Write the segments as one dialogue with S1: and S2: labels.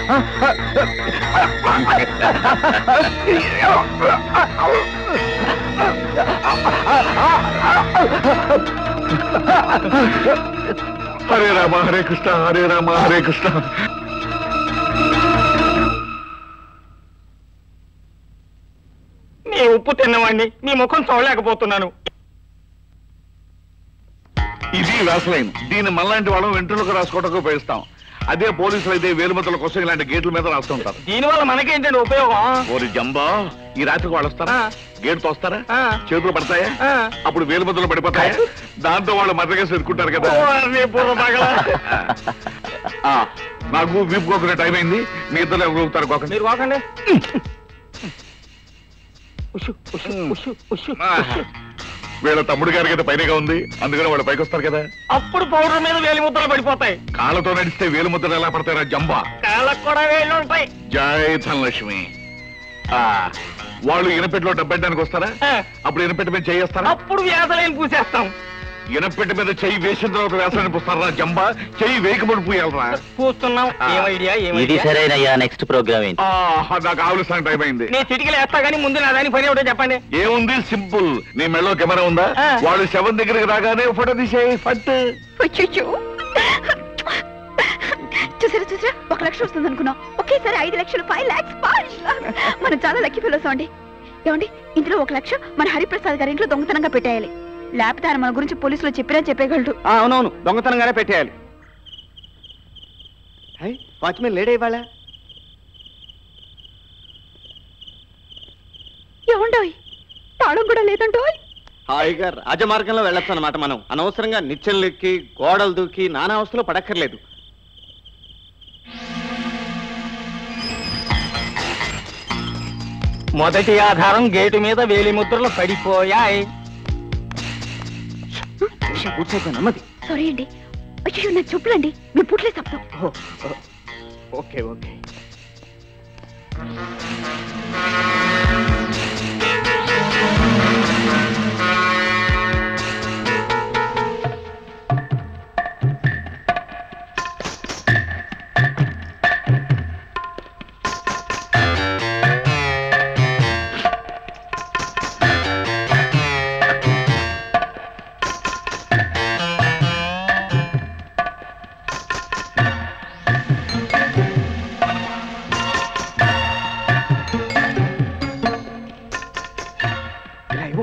S1: హరే రామ హరే కృష్ణ హరే రామ హరే కృష్ణ
S2: నీ ఉప్పు తిన్నవాడిని నీ ముఖం చూడలేకపోతున్నాను
S1: ఇది వేసలైన్ దీన్ని మనలాంటి వాళ్ళం వెంట్రులకు రాసుకోవడానికి ఉపయోగిస్తాం అదే పోలీసులు అయితే వేలుమతుల కోసం ఇలాంటి గేట్ల మీద రాస్తుంటారు
S2: దీనివల్ల మనకేంటండి ఉపయోగం
S1: ఓరి జంబా ఈ రాత్రికి వాళ్ళు వస్తారా
S2: ఆ.
S1: గేట్ తోస్తారా
S2: ఆ.
S1: చేతులు పడతాయా
S2: ఆ.
S1: అప్పుడు వేలుమతులు పడిపోతాయా దాంతో వాళ్ళు మద్దగా ఎదుర్కొంటారు కదా
S2: ఓర్ని బుర్ర పగలా.
S1: ఆ, నాకు వీపు కోకునే టైం అయింది మీ ఇద్దరు ఎవరు ఊపుతారు కోకండి
S2: మీరు పోకండి ఉషు, ఉషు, ఉషు, ఉషు,
S1: ఆ.
S2: ఉషు.
S1: వీళ్ళ తమ్ముడు గారికి అయితే పైనగా ఉంది అందుకని వాళ్ళు పైకి వస్తారు కదా
S2: అప్పుడు పౌడర్ మీద వేలి ముద్రలు పడిపోతాయి
S1: కాళ్ళతో నడిస్తే వేలుముద్రలు ఎలా పడతారా జంబా
S2: కాళ్ళకు కూడా వేళ్ళు ఉంటాయి
S1: జై ధనలక్ష్మి ఆ, వాళ్ళు ఇనపెట్టిలో డబ్బెట్టడానికి వస్తారా
S2: ఆ.
S1: అప్పుడు ఇనపెట్టి మీద చేయేస్తారా
S2: అప్పుడు వ్యాధులైన పూసేస్తాం
S1: ఇనపెట్టి మీద చెయ్యి వేసిన తర్వాత వేసాన్ని పుస్తారా జంబా చెయ్యి వేయకముడు పూయాలరా
S2: పూస్తున్నాం ఏం ఐడియా ఏం
S3: ఇది
S2: ఐడియా
S3: సరేనయ్యా నెక్స్ట్ ప్రోగ్రామ్ ఏంటి
S1: ఆ, నాకు ఆవులిస్తాను టైం అయింది
S2: నేను చిటికలు వేస్తా కానీ ముందు నా దాని పని ఏమిటో చెప్పండి
S1: ఏముంది సింపుల్ నీ మెళ్ళో కెమెరా ఉందా
S2: ఆ.
S1: వాళ్ళు శవం దగ్గరికి రాగానే ఫోటో తీసేయి ఫట్
S4: అయ్యయ్యో. చూసారా చూసారా ఒక లక్ష వస్తుంది అనుకున్నాం ఒకేసారి ఐదు లక్షలు ఫైవ్ లాక్స్ మనం చాలా లక్కీ ఫెలోస్ అండి ఏమండి ఇందులో ఒక లక్ష మన హరిప్రసాద్ గారి ఇంట్లో దొంగతనంగా పెట్టేయాలి లేకపోతే ఆయన మన గురించి పోలీసులు చెప్పినా చెప్పేయగలడు
S2: అవునవును దొంగతనంగానే పెట్టేయాలి వాచ్మెన్ లేడే ఇవాళ
S4: ఏమండోయ్ తాళం కూడా లేదంటోయ్
S2: హాయిగా రాజమార్గంలో వెళ్ళొచ్చు అనమాట మనం అనవసరంగా నిచ్చెనలు ఎక్కి గోడలు దూకి నానా అవస్థలో పడక్కర్లేదు మొదటి ఆధారం గేటు మీద వేలి ముద్రలు పడిపోయాయి కూర్చోద్దా నమ్మది
S4: సారీ అండి అయ్యో నా చెప్పులండి మీ పుట్లే శబ్దం
S2: ఓకే ఓకే ఇలా ఇవ్వు.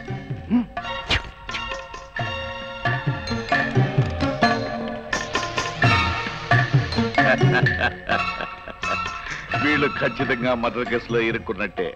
S1: వీళ్ళు ఖచ్చితంగా మర్డర్ కేసులో ఇరుక్కున్నట్టే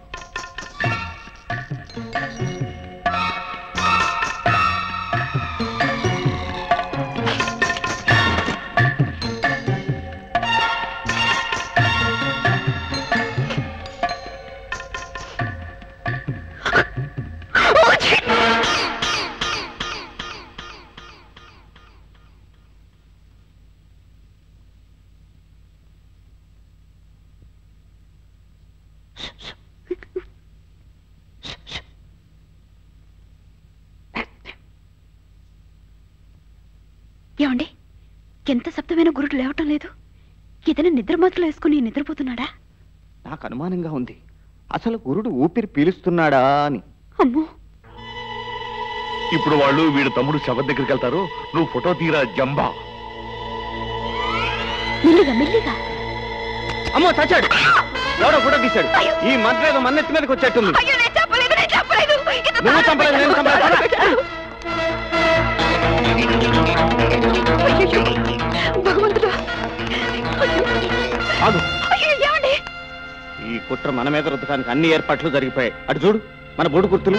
S4: ఏమండి ఎంత శబ్దమైన గురుడు లేవటం లేదు ఏదైనా నిద్ర మాత్రలు వేసుకుని నిద్రపోతున్నాడా
S2: నాకు అనుమానంగా ఉంది అసలు గురుడు ఊపిరి పీలుస్తున్నాడా అని
S4: అమ్మో
S1: ఇప్పుడు వాళ్ళు వీడి తమ్ముడు శవం దగ్గరికి వెళ్తారు నువ్వు ఫోటో తీరా జంబా
S4: మెల్లిగా మెల్లిగా
S2: అమ్మో చచ్చాడు ఎవడో ఫోటో తీశాడు ఈ మధ్య ఏదో మన్నెత్తి మీదకి వచ్చేట్టుంది
S4: అయ్యో నేను చెప్పలేదు నేను చెప్పలేదు ఇంత
S2: నువ్వు చంపలేదు, నేను చంపలేదు.
S4: అయ్యయ్యో, భగవంతుడా అయ్యో,
S2: ఆగు
S4: అయ్యో, ఏమండి
S2: ఈ కుట్ర మన మీద రుద్దడానికి అన్ని ఏర్పాట్లు జరిగిపోయాయి అటు చూడు మన బోడు గుర్తులు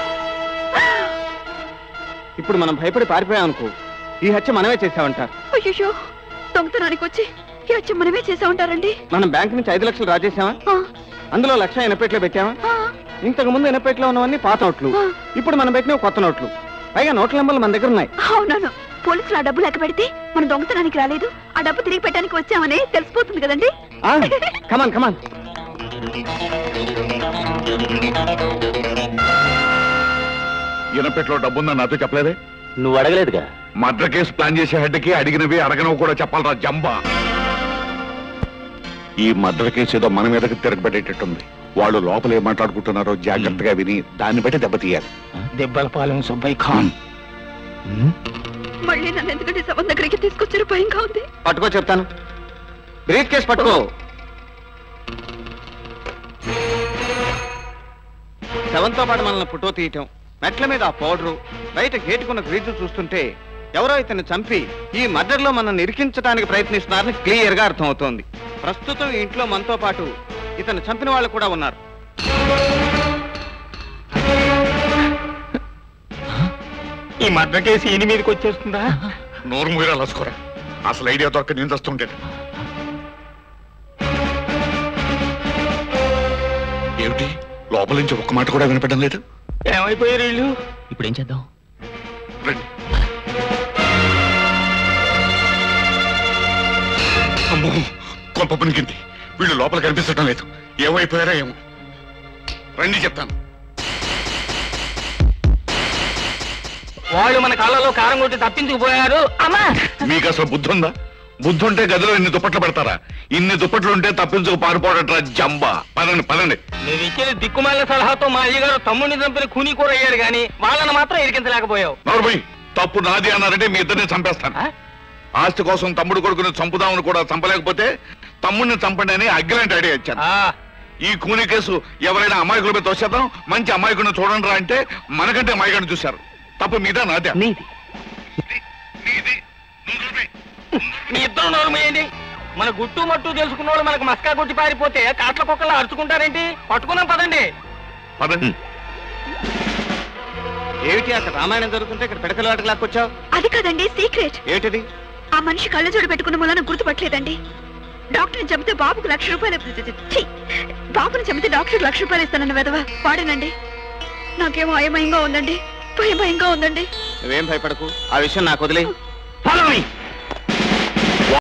S2: ఇప్పుడు మనం భయపడి పారిపోయాం అనుకో ఈ హత్య మనమే చేసామంటారు
S4: అయ్యో దొంగతనానికి వచ్చి ఈ వచ్చి మనమే చేసా ఉంటారండి
S2: మనం బ్యాంక్ నుంచి ఐదు లక్షలు డ్రా చేసామా
S4: ఆ,
S2: అందులో లక్ష ఎనపెట్లో పెట్టామా
S4: ఆ,
S2: ఇంతకు ముందు ఎనపెట్లో ఉన్నవన్నీ పాత నోట్లు
S4: ఆ.
S2: ఇప్పుడు మనం పెట్టినవి కొత్త నోట్లు పైగా నోట్ల నెంబర్లు మన దగ్గర ఉన్నాయి
S4: అవునవును పోలీసులు ఆ డబ్బు లెక్క పెడితే మన దొంగతనానికి రాలేదు ఆ డబ్బు తిరిగి పెట్టడానికి వచ్చామని తెలిసిపోతుంది కదండి
S2: కమాన్ కమాన్
S1: ఇనపెట్లో డబ్బుందని నాతో చెప్పలేదే
S3: నువ్వు అడగలేదుగా
S1: మర్డర్ కేసు ప్లాన్ చేసే హెడ్కి అడిగినవి అడగనవి కూడా చెప్పాలరా జంబా ఈ మర్డర్ కేసు ఏదో మన మీదకి తిరగబడేటట్టుంది వాళ్ళు లోపల ఏం మాట్లాడుకుంటున్నారో జాగ్రత్తగా విని దాన్ని బట్టి దెబ్బతీయాలి
S5: దెబ్బలపాలెం సుబ్బయ్య ఖాన్
S4: మళ్ళీ నన్ను ఎందుకంటే శవం దగ్గరికి తీసుకొచ్చారు భయంగా ఉంది
S2: పట్టుకో చెప్తాను బ్రీఫ్ కేసు పట్టుకో శవంతో పాటు మనల్ని ఫోటో తీయటం మెట్ల మీద ఆ పౌడరు బయట గేటుకున్న గ్రీజు చూస్తుంటే ఎవరో ఇతన్ని చంపి ఈ మర్డర్ లో మనం ఇరికించడానికి ప్రయత్నిస్తున్నారని క్లియర్ గా అర్థమవుతోంది ప్రస్తుతం ఈ ఇంట్లో మనతో పాటు ఇతను చంపిన వాళ్ళు కూడా ఉన్నారు
S5: ఈ మర్డర్ కేసు ఈయన మీదకి వచ్చేస్తుందా
S1: నోరు మూయరా లసుకోరా అసలు ఐడియా దొరక నేను వస్తుంటే ఏమిటి లోపల నుంచి ఒక్క మాట కూడా వినపడడం లేదు
S5: ఏమైపోయారు వీళ్ళు
S3: ఇప్పుడు ఏం చేద్దాం
S1: రండి అమ్మో కొంప పునికింది వీళ్ళు లోపల కనిపించడం లేదు ఏమైపోయారా ఏమో రండి చెప్తాను
S5: వాళ్ళు మన కాళ్ళలో కారం కొట్టి తప్పించుకుపోయారు అమ్మా
S1: మీకు అసలు బుద్ధి ఉందా బుద్ధి ఉంటే గదిలో ఇన్ని దుప్పట్లు పెడతారా ఇన్ని దుప్పట్లు ఉంటే తప్పించుకు పారిపోవడట్రా జంబా పదండి పదండి
S5: నువ్వు ఇచ్చిన దిక్కుమాలిన సలహాతో మా అయ్యగారు తమ్ముడిని చంపిన కూని కూర అయ్యారు గాని వాళ్ళని మాత్రం ఇరికించలేకపోయావు
S1: నోర్మయ్ తప్పు నాది అన్నారంటే మీ ఇద్దరిని చంపేస్తాను
S5: ఆ?
S1: ఆస్తి కోసం తమ్ముడు కొడుకుని చంపుదామని కూడా చంపలేకపోతే తమ్ముడిని చంపండి అని అగ్గిలాంటి ఐడియా ఇచ్చాను
S5: ఆ,
S1: ఈ కూని కేసు ఎవరైనా అమాయకుల మీద తోసేద్దాం మంచి అమాయకుడిని చూడండి రా అంటే మనకంటే అమాయకుడిని చూశారు తప్పు మీద నాదే
S5: నీది
S1: నీది. నువ్వు నోర్మై.
S5: మీ ఇద్దరు నోరు మూయండి మన గుట్టు మట్టు తెలుసుకున్న వాళ్ళు మనకు మస్కా కొట్టి పారిపోతే కాట్ల కుక్కలా అరుచుకుంటారేంటి పట్టుకున్నాం పదండి
S1: పదండి
S2: ఏమిటి అక్కడ రామాయణం జరుగుతుంటే ఇక్కడ పిడకలు వాటికి లాక్కొచ్చావు
S4: అది కాదండి సీక్రెట్
S2: ఏమిటిది
S4: ఆ మనిషి కళ్ళ జోడు పెట్టుకున్న మూలన గుర్తుపట్టలేదండి డాక్టర్ని చంపితే బాబుకు లక్ష రూపాయలు ఛీ! బాబుని చంపితే డాక్టర్ లక్ష రూపాయలు ఇస్తానన్న వెదవ వాడేనండి నాకేమో అయమయంగా ఉందండి భయం భయంగా ఉందండి
S2: నువ్వేం భయపడకు ఆ విషయం నాకు వదిలే
S5: Follow me.